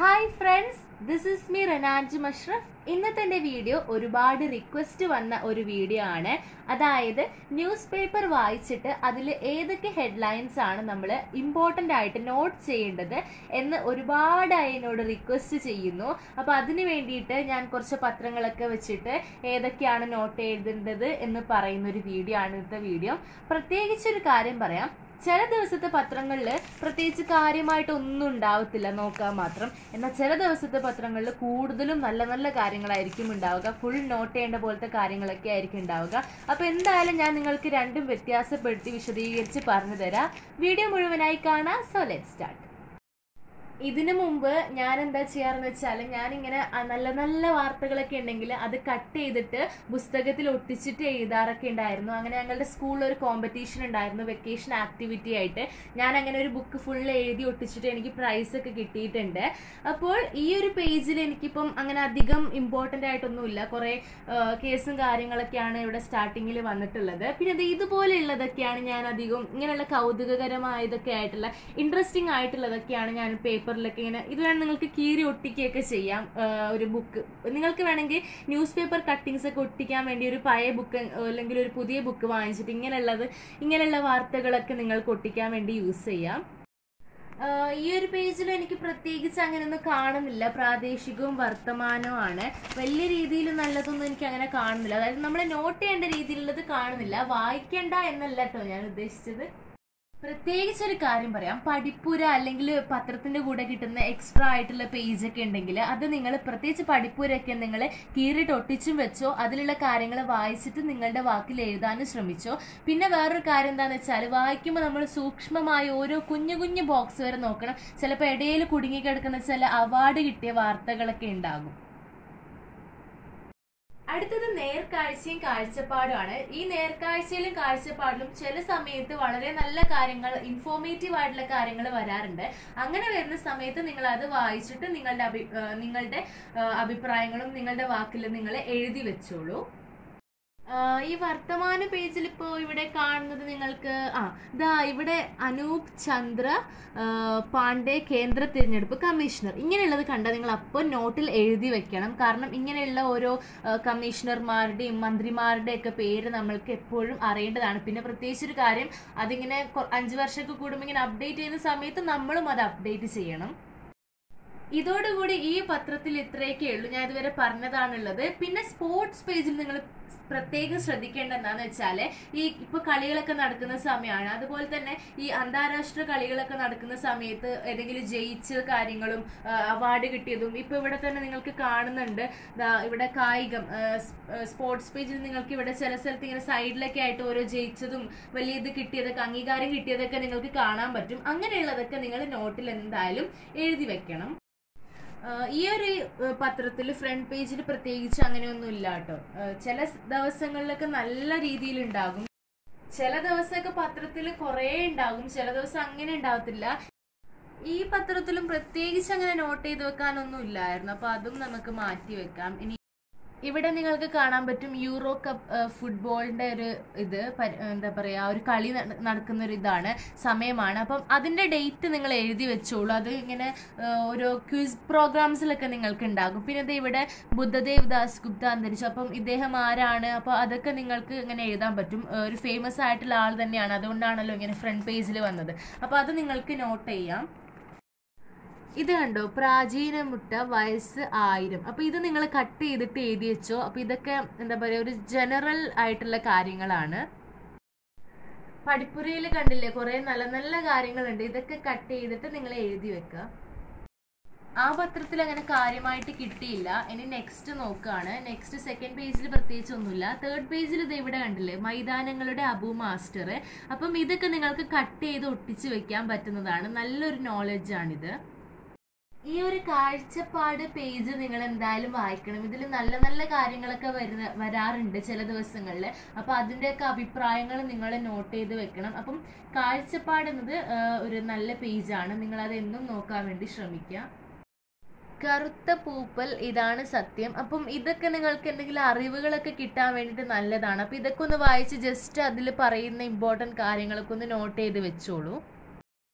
hi friends this is me Ranaj Musharraf ഇന്നത്തെ എൻ്റെ video ഒരുപാട് റിക്വസ്റ്റ് വന്ന ഒരു വീഡിയോ ആണ് അതായത് ന്യൂസ് പേപ്പർ വായിച്ചിട്ട് അതിൽ ഏതൊക്കെ ഹെഡ്ലൈൻസ് ആണ് നമ്മൾ ഇമ്പോർട്ടൻ്റ് ആയിട്ട് നോട്ട് ചെയ്യേണ്ടത് എന്ന് ഒരുപാട് എന്നോട് റിക്വസ്റ്റ് ചെയ്യുന്നു അപ്പോൾ അതിന് വേണ്ടിയിട്ട് ഞാൻ കുറച്ച് പത്രങ്ങളൊക്കെ വെച്ചിട്ട് ഏതൊക്കെയാണ് നോട്ട് എഴുതേണ്ടത് എന്ന് പറയുന്ന ഒരു വീഡിയോ ആണ് ഇന്നത്തെ വീഡിയോ പ്രത്യേകിച്ചൊരു കാര്യം പറയാം ചില ദിവസത്തെ പത്രങ്ങളിൽ പ്രത്യേകിച്ച് കാര്യമായിട്ട് ഒന്നും ഉണ്ടാവത്തില്ല നോക്കാൻ മാത്രം എന്നാൽ ചില ദിവസത്തെ പത്രങ്ങളിൽ കൂടുതലും നല്ല നല്ല കാര്യങ്ങളായിരിക്കും ഉണ്ടാവുക ഫുൾ നോട്ട് ചെയ്യേണ്ട പോലത്തെ കാര്യങ്ങളൊക്കെ ആയിരിക്കും ഉണ്ടാവുക അപ്പോൾ എന്തായാലും ഞാൻ നിങ്ങൾക്ക് രണ്ടും വ്യത്യാസപ്പെടുത്തി വിശദീകരിച്ച് പറഞ്ഞു തരാം വീഡിയോ മുഴുവനായി കാണാം സോ ലെറ്റ് സ്റ്റാർട്ട് ഇതിനു മുമ്പ് ഞാൻ എന്താ ചെയ്യാറെന്ന് വെച്ചാൽ ഞാനിങ്ങനെ ആ നല്ല നല്ല വാർത്തകളൊക്കെ ഉണ്ടെങ്കിൽ അത് കട്ട് ചെയ്തിട്ട് പുസ്തകത്തിൽ ഒട്ടിച്ചിട്ട് എഴുതാറൊക്കെ ഉണ്ടായിരുന്നു അങ്ങനെ ഞങ്ങളുടെ സ്കൂളിൽ ഒരു കോമ്പറ്റീഷൻ ഉണ്ടായിരുന്നു വെക്കേഷൻ ആക്ടിവിറ്റി ആയിട്ട് ഞാൻ അങ്ങനെ ഒരു ബുക്ക് ഫുൾ എഴുതി ഒട്ടിച്ചിട്ട് എനിക്ക് പ്രൈസ് ഒക്കെ കിട്ടിയിട്ടുണ്ട് അപ്പോൾ ഈ ഒരു പേജിൽ എനിക്കിപ്പം അങ്ങനെ അധികം ഇമ്പോർട്ടൻ്റ് ആയിട്ടൊന്നുമില്ല കുറേ കേസും കാര്യങ്ങളൊക്കെയാണ് ഇവിടെ സ്റ്റാർട്ടിങ്ങിൽ വന്നിട്ടുള്ളത് പിന്നെ അത് ഇതുപോലെയുള്ളതൊക്കെയാണ് ഞാൻ അധികം ഇങ്ങനെയുള്ള കൗതുകകരമായതൊക്കെ ആയിട്ടുള്ള ഇൻട്രസ്റ്റിംഗ് ആയിട്ടുള്ളതൊക്കെയാണ് ഞാൻ പേപ്പറിലൊക്കെ ഇങ്ങനെ ഇത് വേണം നിങ്ങൾക്ക് കീറി ഒട്ടിക്കുകയൊക്കെ ചെയ്യാം ആ, ഒരു ബുക്ക് നിങ്ങൾക്ക് വേണമെങ്കിൽ ന്യൂസ് പേപ്പർ കട്ടിങ്സ് ഒക്കെ ഒട്ടിക്കാൻ വേണ്ടി ഒരു പഴയ ബുക്ക് അല്ലെങ്കിൽ ഒരു പുതിയ ബുക്ക് വാങ്ങിച്ചിട്ട് ഇങ്ങനെയുള്ളത് ഇങ്ങനെയുള്ള വാർത്തകളൊക്കെ നിങ്ങൾക്ക് ഒട്ടിക്കാൻ വേണ്ടി യൂസ് ചെയ്യാം ആ, ഈ ഒരു പേജിൽ എനിക്ക് പ്രത്യേകിച്ച് അങ്ങനെയൊന്നും കാണുന്നില്ല പ്രാദേശികവും വർത്തമാനവും ആണ് വലിയ രീതിയിൽ നല്ലതൊന്നും എനിക്ക് അങ്ങനെ കാണുന്നില്ല അതായത് നമ്മൾ നോട്ട് ചെയ്യേണ്ട രീതിയിലുള്ളത് കാണുന്നില്ല വായിക്കണ്ട എന്നല്ല കേട്ടോ ഞാൻ ഉദ്ദേശിച്ചത് പ്രത്യേകിച്ച് ഒരു കാര്യം പറയാം പഠിപ്പുര അല്ലെങ്കിൽ പത്രത്തിന്റെ കൂടെ കിട്ടുന്ന എക്സ്ട്രാ ആയിട്ടുള്ള പേജ് ഒക്കെ ഉണ്ടെങ്കിൽ അത് നിങ്ങൾ പ്രത്യേകിച്ച് പഠിപ്പുരയൊക്കെ നിങ്ങൾ കീറിട്ട് ഒട്ടിച്ചും വെച്ചോ അതിലുള്ള കാര്യങ്ങൾ വായിച്ചിട്ട് നിങ്ങളുടെ വാക്കിൽ എഴുതാനും ശ്രമിച്ചോ പിന്നെ വേറൊരു കാര്യം എന്താണെന്ന് വെച്ചാൽ വായിക്കുമ്പോൾ നമ്മൾ സൂക്ഷ്മമായ ഓരോ കുഞ്ഞു കുഞ്ഞു ബോക്സ് വരെ നോക്കണം ചിലപ്പോൾ ഇടയിൽ കുടുങ്ങിക്കിടക്കുന്ന ചില അവാർഡ് കിട്ടിയ വാർത്തകളൊക്കെ ഉണ്ടാകും അടുത്തത് നേർക്കാഴ്ചയും കാഴ്ചപ്പാടുമാണ് ഈ നേർക്കാഴ്ചയിലും കാഴ്ചപ്പാടിലും ചില സമയത്ത് വളരെ നല്ല കാര്യങ്ങൾ ഇൻഫോർമേറ്റീവ് ആയിട്ടുള്ള കാര്യങ്ങൾ വരാറുണ്ട് അങ്ങനെ വരുന്ന സമയത്ത് നിങ്ങൾ അത് വായിച്ചിട്ട് നിങ്ങളുടെ അഭി ആ, നിങ്ങളുടെ ആ, അഭിപ്രായങ്ങളും നിങ്ങളുടെ വാക്കിൽ നിങ്ങൾ എഴുതി വെച്ചോളൂ ആ, ഈ വർത്തമാന പേജിൽ ഇപ്പോൾ ഇവിടെ കാണുന്നത് നിങ്ങൾക്ക് ആ ദാ ഇവിടെ അനൂപ് ചന്ദ്ര ആ, പാണ്ഡെ കേന്ദ്ര തിരഞ്ഞെടുപ്പ് കമ്മീഷണർ ഇങ്ങനെയുള്ളത് കണ്ടാൽ നിങ്ങൾ അപ്പോൾ നോട്ടിൽ എഴുതി വെക്കണം കാരണം ഇങ്ങനെയുള്ള ഓരോ ആ, കമ്മീഷണർമാരുടെയും മന്ത്രിമാരുടെയും ഒക്കെ പേര് നമ്മൾക്ക് എപ്പോഴും അറിയേണ്ടതാണ് പിന്നെ പ്രത്യേകിച്ച് ഒരു കാര്യം അതിങ്ങനെ കൊ- അഞ്ച് വർഷമൊക്കെ കൂടുമ്പോൾ ഇങ്ങനെ അപ്ഡേറ്റ് ചെയ്യുന്ന സമയത്ത് നമ്മളും അത് അപ്ഡേറ്റ് ചെയ്യണം ഇതോടുകൂടി ഈ പത്രത്തിൽ ഇത്രയൊക്കെ ഉള്ളൂ ഞാൻ ഇതുവരെ പറഞ്ഞതാണുള്ളത് പിന്നെ സ്പോർട്സ് പേജിൽ നിങ്ങൾ പ്രത്യേകം ശ്രദ്ധിക്കേണ്ട എന്താന്ന് വെച്ചാല് ഈ ഇപ്പൊ കളികളൊക്കെ നടക്കുന്ന സമയമാണ് അതുപോലെ തന്നെ ഈ അന്താരാഷ്ട്ര കളികളൊക്കെ നടക്കുന്ന സമയത്ത് ഏതെങ്കിലും ജയിച്ച കാര്യങ്ങളും അവാർഡ് കിട്ടിയതും ഇപ്പൊ ഇവിടെ തന്നെ നിങ്ങൾക്ക് കാണുന്നുണ്ട് ദാ ഇവിടെ കായികം സ്പോർട്സ് പേജിൽ നിങ്ങൾക്ക് ഇവിടെ ചില സ്ഥലത്ത് ഇങ്ങനെ സൈഡിലൊക്കെ ആയിട്ട് ഓരോ ജയിച്ചതും വലിയ ഇത് കിട്ടിയതൊക്കെ അംഗീകാരം കിട്ടിയതൊക്കെ നിങ്ങൾക്ക് കാണാൻ പറ്റും അങ്ങനെയുള്ളതൊക്കെ നിങ്ങൾ നോട്ടിൽ എന്തായാലും എഴുതി വെക്കണം ആഹ് ഈ ഒരു പത്രത്തിൽ ഫ്രണ്ട് പേജിൽ പ്രത്യേകിച്ച് അങ്ങനെയൊന്നും ഇല്ല കേട്ടോ ആഹ് ചില സ് ദിവസങ്ങളിലൊക്കെ നല്ല രീതിയിൽ ഉണ്ടാകും ചില ദിവസമൊക്കെ പത്രത്തിൽ കുറേ ഉണ്ടാകും ചില ദിവസം അങ്ങനെ ഉണ്ടാവത്തില്ല ഈ പത്രത്തിലും പ്രത്യേകിച്ച് അങ്ങനെ നോട്ട് ചെയ്ത് വെക്കാനൊന്നും ഇല്ലായിരുന്നു അപ്പൊ അതും നമുക്ക് മാറ്റി വെക്കാം ഇനി ഇവിടെ നിങ്ങൾക്ക് കാണാൻ പറ്റും യൂറോ കപ്പ് ഏഹ്, ഫുട്ബോളിന്റെ ഒരു ഇത് പരി- എന്താ പറയാ ഒരു കളി നട- നടക്കുന്ന ഒരു ഇതാണ് സമയമാണ് അപ്പം അതിന്റെ ഡേറ്റ് നിങ്ങൾ എഴുതി വെച്ചോളൂ അത് ഇങ്ങനെ ഏഹ്, ഓരോ ക്വിസ് പ്രോഗ്രാംസിലൊക്കെ നിങ്ങൾക്ക് ഉണ്ടാകും പിന്നെ ദേ ഇവിടെ ബുദ്ധദേവ് ദാസ് ഗുപ്ത അന്തരിച്ചു അപ്പം ഇദ്ദേഹം ആരാണ് അപ്പോൾ അതൊക്കെ നിങ്ങൾക്ക് ഇങ്ങനെ എഴുതാൻ പറ്റും ഏഹ്, ഒരു ഫേമസ് ആയിട്ടുള്ള ആൾ തന്നെയാണ് അതുകൊണ്ടാണല്ലോ ഇങ്ങനെ ഫ്രണ്ട് പേജിൽ വന്നത് അപ്പോൾ അത് നിങ്ങൾക്ക് നോട്ട് ചെയ്യാം ഇത് കണ്ടോ പ്രാചീന മുട്ട വയസ്സ് ആയിരം അപ്പൊ ഇത് നിങ്ങൾ കട്ട് ചെയ്തിട്ട് എഴുതി വെച്ചോ അപ്പൊ ഇതൊക്കെ എന്താ പറയാ ഒരു ജനറൽ ആയിട്ടുള്ള കാര്യങ്ങളാണ് പഠിപ്പുരയിൽ കണ്ടില്ലേ കുറെ നല്ല നല്ല കാര്യങ്ങളുണ്ട് ഇതൊക്കെ കട്ട് ചെയ്തിട്ട് നിങ്ങൾ എഴുതി വെക്കുക ആ പത്രത്തിൽ അങ്ങനെ കാര്യമായിട്ട് കിട്ടിയില്ല ഇനി നെക്സ്റ്റ് നോക്കുകയാണ് നെക്സ്റ്റ് സെക്കൻഡ് പേജിൽ പ്രത്യേകിച്ച് ഒന്നുമില്ല തേർഡ് പേജിൽ ഇത് ഇവിടെ കണ്ടില്ലേ മൈതാനങ്ങളുടെ അബു മാസ്റ്റർ അപ്പം ഇതൊക്കെ നിങ്ങൾക്ക് കട്ട് ചെയ്ത് ഒട്ടിച്ച് വെക്കാൻ പറ്റുന്നതാണ് നല്ലൊരു നോളജാണിത് ഈ ഒരു കാഴ്ചപ്പാട് പേജ് നിങ്ങൾ എന്തായാലും വായിക്കണം ഇതിൽ നല്ല നല്ല കാര്യങ്ങളൊക്കെ വരുന്ന വരാറുണ്ട് ചില ദിവസങ്ങളിൽ അപ്പൊ അതിൻ്റെയൊക്കെ അഭിപ്രായങ്ങൾ നിങ്ങൾ നോട്ട് ചെയ്ത് വെക്കണം അപ്പം കാഴ്ചപ്പാട് എന്നത് ആ, ഒരു നല്ല പേജാണ് നിങ്ങൾ അത് എന്നും നോക്കാൻ വേണ്ടി ശ്രമിക്കുക കറുത്ത പൂപ്പൽ ഇതാണ് സത്യം അപ്പം ഇതൊക്കെ നിങ്ങൾക്ക് എന്തെങ്കിലും അറിവുകളൊക്കെ കിട്ടാൻ വേണ്ടിയിട്ട് നല്ലതാണ് അപ്പം ഇതൊക്കെ ഒന്ന് വായിച്ച് ജസ്റ്റ് അതിൽ പറയുന്ന ഇമ്പോർട്ടൻറ്റ് കാര്യങ്ങളൊക്കെ ഒന്ന് നോട്ട് ചെയ്ത് വെച്ചോളൂ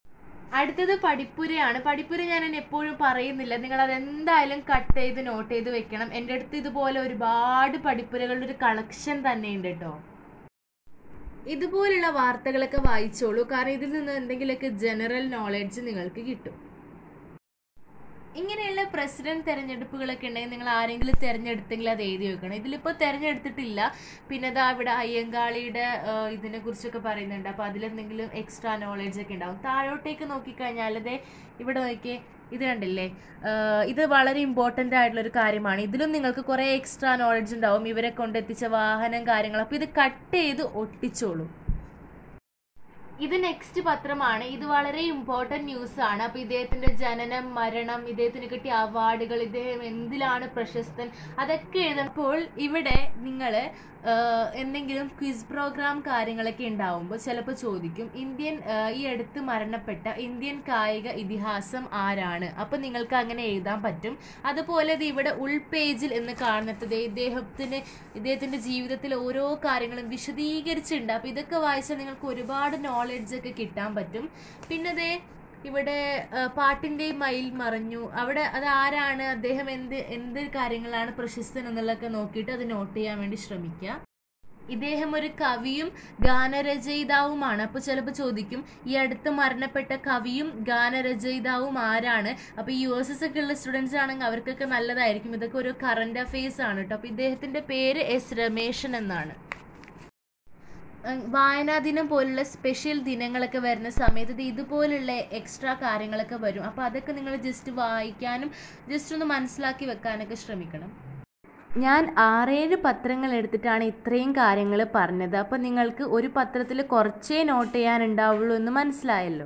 അടുത്തത് പഠിപ്പുരയാണ് പഠിപ്പുര ഞാൻ എന്നെ എപ്പോഴും പറയുന്നില്ല നിങ്ങൾ അത് എന്തായാലും കട്ട് ചെയ്ത് നോട്ട് ചെയ്ത് വെക്കണം എൻ്റെ അടുത്ത് ഇതുപോലെ ഒരുപാട് പഠിപ്പുരകളുടെ ഒരു കളക്ഷൻ തന്നെ ഉണ്ട് കേട്ടോ ഇതുപോലുള്ള വാർത്തകളൊക്കെ വായിച്ചോളൂ കാരണം ഇതിൽ നിന്ന് എന്തെങ്കിലുമൊക്കെ ജനറൽ നോളജ് നിങ്ങൾക്ക് കിട്ടും ഇങ്ങനെയുള്ള പ്രസിഡന്റ് തെരഞ്ഞെടുപ്പുകളൊക്കെ ഉണ്ടെങ്കിൽ നിങ്ങൾ ആരെങ്കിലും തിരഞ്ഞെടുത്തെങ്കിൽ അത് എഴുതി വെക്കണം ഇതിലിപ്പോൾ തിരഞ്ഞെടുത്തിട്ടില്ല പിന്നെ ദാ ഇവിടെ അയ്യങ്കാളിയുടെ ഇതിനെ കുറിച്ചൊക്കെ പറയുന്നുണ്ട് അപ്പോൾ അതിലെന്തെങ്കിലും എക്സ്ട്രാ നോളജ് ഒക്കെ ഉണ്ടാവും താഴോട്ടേക്ക് നോക്കിക്കഴിഞ്ഞാൽ ദേ ഇവിടെ നോക്കിയേ ഇത് കണ്ടില്ലേ ആഹ് ഇത് വളരെ ഇമ്പോർട്ടൻ്റ് ആയിട്ടുള്ള ഒരു കാര്യമാണ് ഇതിലും നിങ്ങൾക്ക് കുറേ എക്സ്ട്രാ നോളജ് ഉണ്ടാവും ഇവരെ കൊണ്ടെത്തിച്ച വാഹനം കാര്യങ്ങൾ അപ്പോൾ ഇത് കട്ട് ചെയ്ത് ഒട്ടിച്ചോളൂ ഇത് നെക്സ്റ്റ് പത്രമാണ് ഇത് വളരെ ഇമ്പോർട്ടന്റ് ന്യൂസ് ആണ് അപ്പൊ ഇദ്ദേഹത്തിന്റെ ജനനം മരണം ഇദ്ദേഹത്തിന് കിട്ടിയ അവാർഡുകൾ ഇദ്ദേഹം എന്തിലാണ് പ്രശസ്തൻ അതൊക്കെ എഴുതുമ്പോൾ ഇവിടെ നിങ്ങൾ എന്തെങ്കിലും ക്വിസ് പ്രോഗ്രാം കാര്യങ്ങളൊക്കെ ഉണ്ടാവുമ്പോൾ ചിലപ്പോൾ ചോദിക്കും ഇന്ത്യൻ ആ, ഈ അടുത്ത് മരണപ്പെട്ട ഇന്ത്യൻ കായിക ഇതിഹാസം ആരാണ് അപ്പൊ നിങ്ങൾക്ക് അങ്ങനെ എഴുതാൻ പറ്റും അതുപോലെ ഇത് ഇവിടെ ഉൾപേജിൽ എന്ന് കാണുന്നത് ഇദ്ദേഹത്തിന് ഇദ്ദേഹത്തിന്റെ ജീവിതത്തിലെ ഓരോ കാര്യങ്ങളും വിശദീകരിച്ചിട്ടുണ്ട് അപ്പൊ ഇതൊക്കെ വായിച്ചാൽ നിങ്ങൾക്ക് ഒരുപാട് നോളജ് ഒക്കെ കിട്ടാൻ പറ്റും പിന്നെ ദേ ഇവിടെ ആ, പാട്ടിന്റെ മയിൽ മറഞ്ഞു അവിടെ അത് ആരാണ് അദ്ദേഹം എന്ത് എന്ത് കാര്യങ്ങളാണ് പ്രശസ്തൻ എന്നുള്ളതൊക്കെ നോക്കിയിട്ട് അത് നോട്ട് ചെയ്യാൻ വേണ്ടി ശ്രമിക്കുക ഇദ്ദേഹം ഒരു കവിയും ഗാനരചയിതാവുമാണ് അപ്പോൾ ചിലപ്പോൾ ചോദിക്കും ഈ അടുത്ത് മരണപ്പെട്ട കവിയും ഗാനരചയിതാവും ആരാണ് അപ്പോൾ ഈ യു എസ് എസ് ഒക്കെ ഉള്ള സ്റ്റുഡൻസ് ആണെങ്കിൽ അവർക്കൊക്കെ നല്ലതായിരിക്കും ഇതൊക്കെ ഒരു കറണ്ട് അഫയേഴ്സ് ആണ് കേട്ടോ അപ്പോൾ ഇദ്ദേഹത്തിന്റെ പേര് എസ് രമേശൻ എന്നാണ് ഉം, വായനാ ദിനം പോലുള്ള സ്പെഷ്യൽ ദിനങ്ങളൊക്കെ വരുന്ന സമയത്ത് ഇത് ഇതുപോലുള്ള എക്സ്ട്രാ കാര്യങ്ങളൊക്കെ വരും അപ്പോൾ അതൊക്കെ നിങ്ങൾ ജസ്റ്റ് വായിക്കാനും ജസ്റ്റ് ഒന്ന് മനസ്സിലാക്കി വെക്കാനൊക്കെ ശ്രമിക്കണം ഞാൻ ആറേഴ് പത്രങ്ങൾ എടുത്തിട്ടാണ് ഇത്രയും കാര്യങ്ങൾ പറഞ്ഞത് അപ്പോൾ നിങ്ങൾക്ക് ഒരു പത്രത്തിൽ കുറച്ചേ നോട്ട് ചെയ്യാനുണ്ടാവുള്ളൂ എന്ന് മനസ്സിലായല്ലോ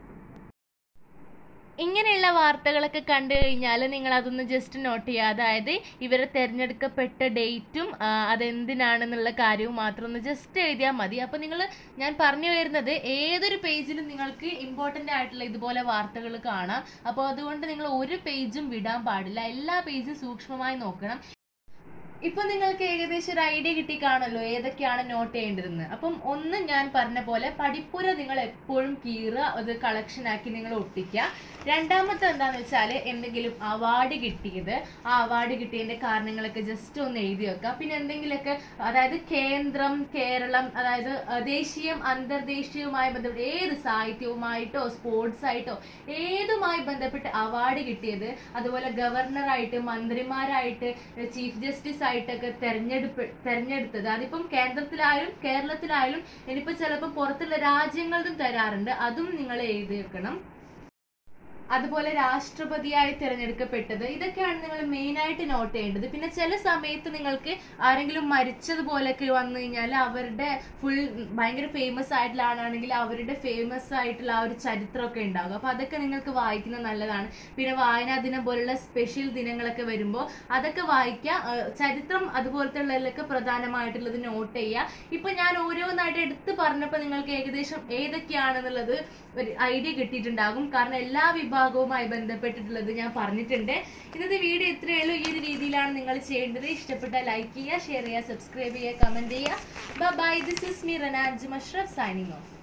ഇങ്ങനെയുള്ള വാർത്തകളൊക്കെ കണ്ടു കഴിഞ്ഞാൽ നിങ്ങൾ അതൊന്ന് ജസ്റ്റ് നോട്ട് ചെയ്യുക അതായത് ഇവരെ തിരഞ്ഞെടുക്കപ്പെട്ട ഡേറ്റും അതെന്തിനാണെന്നുള്ള കാര്യവും മാത്രം ഒന്ന് ജസ്റ്റ് എഴുതിയാൽ മതി അപ്പോൾ നിങ്ങൾ ഞാൻ പറഞ്ഞു വരുന്നത് ഏതൊരു പേജിലും നിങ്ങൾക്ക് ഇമ്പോർട്ടൻ്റ് ആയിട്ടുള്ള ഇതുപോലെ വാർത്തകൾ കാണാം അപ്പോൾ അതുകൊണ്ട് നിങ്ങൾ ഒരു പേജും വിടാൻ പാടില്ല എല്ലാ പേജും സൂക്ഷ്മമായി നോക്കണം ഇപ്പൊ നിങ്ങൾക്ക് ഏകദേശം ഒരു ഐഡിയ കിട്ടി കാണല്ലോ ഏതൊക്കെയാണ് നോട്ട് ചെയ്യേണ്ടതെന്ന് അപ്പം ഒന്ന് ഞാൻ പറഞ്ഞ പോലെ പഠിപ്പുര നിങ്ങൾ എപ്പോഴും കീറുക അത് കളക്ഷൻ ആക്കി നിങ്ങൾ ഒട്ടിക്കുക രണ്ടാമത്തെ എന്താന്ന് വെച്ചാൽ എന്തെങ്കിലും അവാർഡ് കിട്ടിയത് ആ അവാർഡ് കിട്ടിയതിന്റെ കാരണങ്ങളൊക്കെ ജസ്റ്റ് ഒന്ന് എഴുതി വെക്കുക പിന്നെ എന്തെങ്കിലുമൊക്കെ അതായത് കേന്ദ്രം കേരളം അതായത് അഹ് ദേശീയം അന്തർദേശീയവുമായി ബന്ധപ്പെട്ട് ഏത് സാഹിത്യവുമായിട്ടോ സ്പോർട്സ് ആയിട്ടോ ഏതുമായി ബന്ധപ്പെട്ട് അവാർഡ് കിട്ടിയത് അതുപോലെ ഗവർണറായിട്ട് മന്ത്രിമാരായിട്ട് ചീഫ് ജസ്റ്റിസ് ആയിട്ടൊക്കെ തെരഞ്ഞെടുപ്പ് തെരഞ്ഞെടുത്തത് അതിപ്പം കേന്ദ്രത്തിലായാലും കേരളത്തിലായാലും ഇനിയിപ്പോ ചിലപ്പോൾ പുറത്തുള്ള രാജ്യങ്ങളിലും തരാറുണ്ട് അതും നിങ്ങൾ എഴുതി വെക്കണം അതുപോലെ രാഷ്ട്രപതിയായി തിരഞ്ഞെടുക്കപ്പെട്ടത് ഇതൊക്കെയാണ് നിങ്ങൾ മെയിൻ ആയിട്ട് നോട്ട് ചെയ്യേണ്ടത് പിന്നെ ചില സമയത്ത് നിങ്ങൾക്ക് ആരെങ്കിലും മരിച്ചതുപോലൊക്കെ വന്നു കഴിഞ്ഞാൽ അവരുടെ ഫുൾ ഭയങ്കര ഫേമസ് ആയിട്ടുള്ള ആളാണെങ്കിൽ അവരുടെ ഫേമസ് ആയിട്ടുള്ള ആ ഒരു ചരിത്രമൊക്കെ ഉണ്ടാകും അപ്പൊ അതൊക്കെ നിങ്ങൾക്ക് വായിക്കുന്നത് നല്ലതാണ് പിന്നെ വായനാ ദിനം പോലുള്ള സ്പെഷ്യൽ ദിനങ്ങളൊക്കെ വരുമ്പോൾ അതൊക്കെ വായിക്കുക ആ, ചരിത്രം അതുപോലത്തെ ഉള്ളതിലൊക്കെ പ്രധാനമായിട്ടുള്ളത് നോട്ട് ചെയ്യുക ഇപ്പൊ ഞാൻ ഓരോന്നായിട്ട് എടുത്ത് പറഞ്ഞപ്പോൾ നിങ്ങൾക്ക് ഏകദേശം ഏതൊക്കെയാണെന്നുള്ളത് ഒരു ഐഡിയ കിട്ടിയിട്ടുണ്ടാകും കാരണം എല്ലാ വിഭാഗവുമായി ബന്ധപ്പെട്ടിട്ടുള്ളത് ഞാൻ പറഞ്ഞിട്ടുണ്ട് ഇന്നത്തെ വീഡിയോ ഇത്രയേ ഉള്ളൂ ഈ ഒരു രീതിയിലാണ് നിങ്ങൾ ചെയ്യേണ്ടത് ഇഷ്ടപ്പെട്ടാൽ ലൈക്ക് ചെയ്യുക ഷെയർ ചെയ്യുക സബ്സ്ക്രൈബ് ചെയ്യുക കമന്റ് ചെയ്യുക bye this is me Ranaj Musharraf signing of